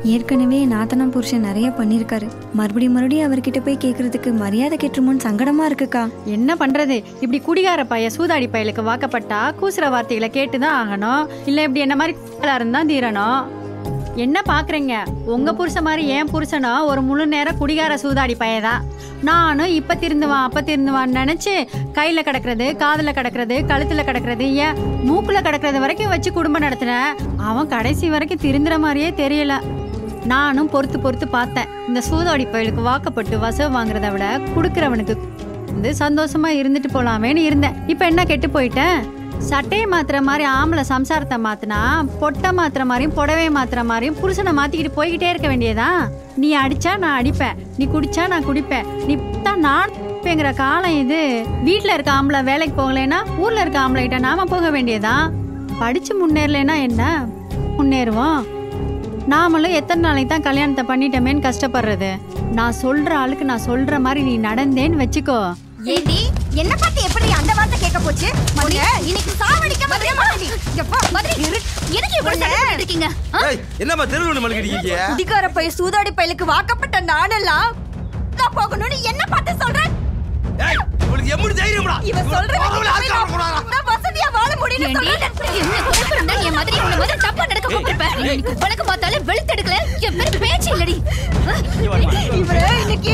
ஏற்கனவே நாத்தனாம் புருஷன் நிறைய பண்ணியிருக்காரு மறுபடியும் மறுபடியும் அவர்கிட்ட போய் கேட்கறதுக்கு மரியாதை கெட்டுமோன்னு சங்கடமா இருக்குக்கா என்ன பண்றது இப்படி குடிகார பைய சூதாடி பயலுக்கு வாக்கப்பட்டா கூசுற வார்த்தைகளை கேட்டுதான் ஆகணும் இல்ல இப்படி என்ன மாதிரி இருந்தா தீரணும் என்ன பாக்குறீங்க உங்க புருஷன் மாதிரி ஏன் புருஷனோ ஒரு முழு நேரம் குடிகார சூதாடி பையதான் நானும் இப்ப திருந்துவான் அப்ப திருந்துவான்னு நினைச்சு கையில கிடக்கிறது காதுல கிடக்கிறது கழுத்துல கிடக்கிறது ஏன் மூக்குல கிடக்கிறது வரைக்கும் வச்சு குடும்பம் நடத்தினேன் அவன் கடைசி வரைக்கும் திருந்துற மாதிரியே தெரியல நானும் பொறுத்து பொறுத்து பார்த்தேன் இந்த சூதாடி பயலுக்கு வாக்கப்பட்டு வசவு வாங்குறத விட குடுக்கிறவனுக்கு வந்து சந்தோஷமா இருந்துட்டு போலாமேன்னு இருந்தேன் இப்ப என்ன கெட்டு போயிட்டேன் சட்டையை மாத்துற மாதிரி ஆம்பளை சம்சாரத்தை மாத்தினா பொட்டை மாத்துற மாதிரியும் புடவை மாத்துற மாதிரியும் புருஷனை மாத்திக்கிட்டு போய்கிட்டே இருக்க வேண்டியதா நீ அடிச்சா நான் அடிப்பேன் நீ குடிச்சா நான் குடிப்பேன் நீ தான் நான் குடிப்பேங்கிற காலம் இது வீட்ல இருக்க ஆம்பளை வேலைக்கு போகலைன்னா ஊர்ல இருக்க ஆம்பளை கிட்ட நாம போக வேண்டியதா படிச்சு முன்னேறலைன்னா என்ன முன்னேறுவோம் நாமளும் எத்தனை நாளைக்கு தான் கல்யாணத்தை பண்ணிட்டோமேன்னு கஷ்டப்படுறது நான் சொல்ற ஆளுக்கு நான் சொல்ற மாதிரி நீ நடந்தேன்னு வச்சுக்கோ ஏண்டி என்ன பார்த்து எப்படி அந்த வார்த்தை கேட்க போச்சு மதுரை இன்னைக்கு சாவடிக்க மதுரை மாதிரி எப்பா மதுரை எனக்கு இவ்வளவு சண்டை போட்டுட்டு இருக்கீங்க ஆ? ஏய் என்னம்மா தெருவில் மல்லிக்கிறீங்க குடிகார பைய சூதாடி பயலுக்கு வாக்கப்பட்ட நானெல்லாம் நான் போகணும்னு என்ன பார்த்து சொல்றேன் ஏய் உங்களுக்கு எம்முடி தைரியம்டா இவன் சொல்ற அவங்கள ஆட்கார கூடாதா நான் வசதியா வாழ முடியும்னு சொல்றேன் என்ன குறைப்பிருந்தா என் மாதிரி உன்னை மாதிரி தப்பா நடக்க கூப்பிட்டுருப்பேன் எனக்கு வழக்கு பார்த்தாலே வெளுத்தெடுக்கல என் பேரு பேச்சு இல்லடி இவரே இன்னைக்கு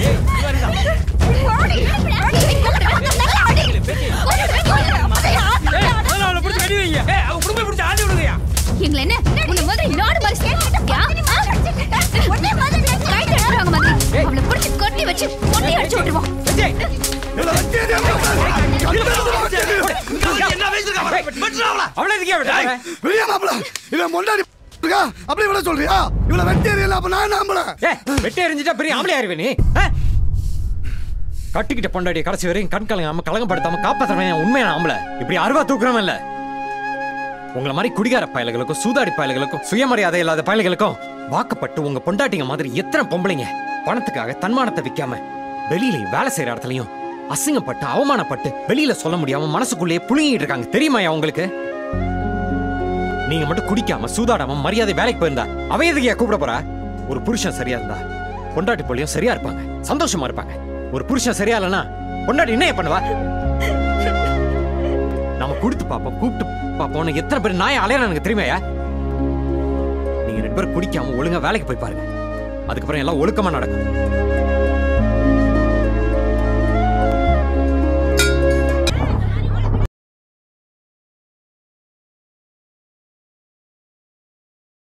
ஆடி, ஆடி, ஆடி, நல்லா ஆடி. ஒரு பெண் அப்படி ஆடி, ஆடி. எங்களை என்ன உன்னை மாதிரி நாடு மாதிரி சேர்த்துட்டியா? ஆ? உன்னை மாதிரி கைட்டு எடுத்துருவாங்க மாதிரி. அவளை பிடிச்சு கொட்டி வச்சு கொட்டி அடிச்சு விட்டுருவோம் என்ன வயசுக்கு வெட்டுறாங்களா அவளை எதுக்கே விட்ட வெளியே மாப்பிள இவன் முன்னாடி இருக்கா அப்படி விட சொல்றியா இவளை வெட்டி எறியல அப்ப நான் நம்பல ஏ வெட்டி எறிஞ்சிட்டா பெரிய ஆம்பளை அறிவே நீ ஆ? கட்டிக்கிட்ட பொண்டாடி கடைசி வரையும் கண் கலங்காம கலங்கப்படுத்தாம காப்பாத்துறவன் உண்மையான ஆம்பளை இப்படி அருவா தூக்குறவன் இல்ல உங்களை மாதிரி குடிகார பயல்களுக்கும் சூதாடி பயல்களுக்கும் சுயமரியாதை இல்லாத பயல்களுக்கும் வாக்கப்பட்டு உங்க பொண்டாட்டிங்க மாதிரி எத்தனை பொம்பளைங்க பணத்துக்காக தன்மானத்தை விக்காம வெளியிலயும் வேலை செய்யற இடத்துலயும் அசிங்கப்பட்டு அவமானப்பட்டு வெளியில சொல்ல முடியாம மனசுக்குள்ளேயே புழுங்கிட்டு இருக்காங்க தெரியுமாயா உங்களுக்கு நீங்க மட்டும் குடிக்காம சூதாடாம மரியாதை வேலைக்கு போயிருந்தா அவ எதுக்கு கூப்பிட போறா ஒரு புருஷன் சரியா இருந்தா பொண்டாட்டி பிள்ளையும் சரியா இருப்பாங்க சந்தோஷமா இருப்பாங்க ஒரு புருஷன் சரியா இல்லைன்னா பொண்டாட்டி என்ன பண்ணுவா நம்ம கொடுத்து பாப்போம் கூப்பிட்டு பாப்போம்னு எத்தனை பேர் நாய் அலையற எனக்கு தெரியுமாயா நீங்க ரெண்டு பேரும் குடிக்காம ஒழுங்கா வேலைக்கு போய் பாருங்க அதுக்கப்புறம் எல்லாம் ஒழுக்கமா நடக்கும்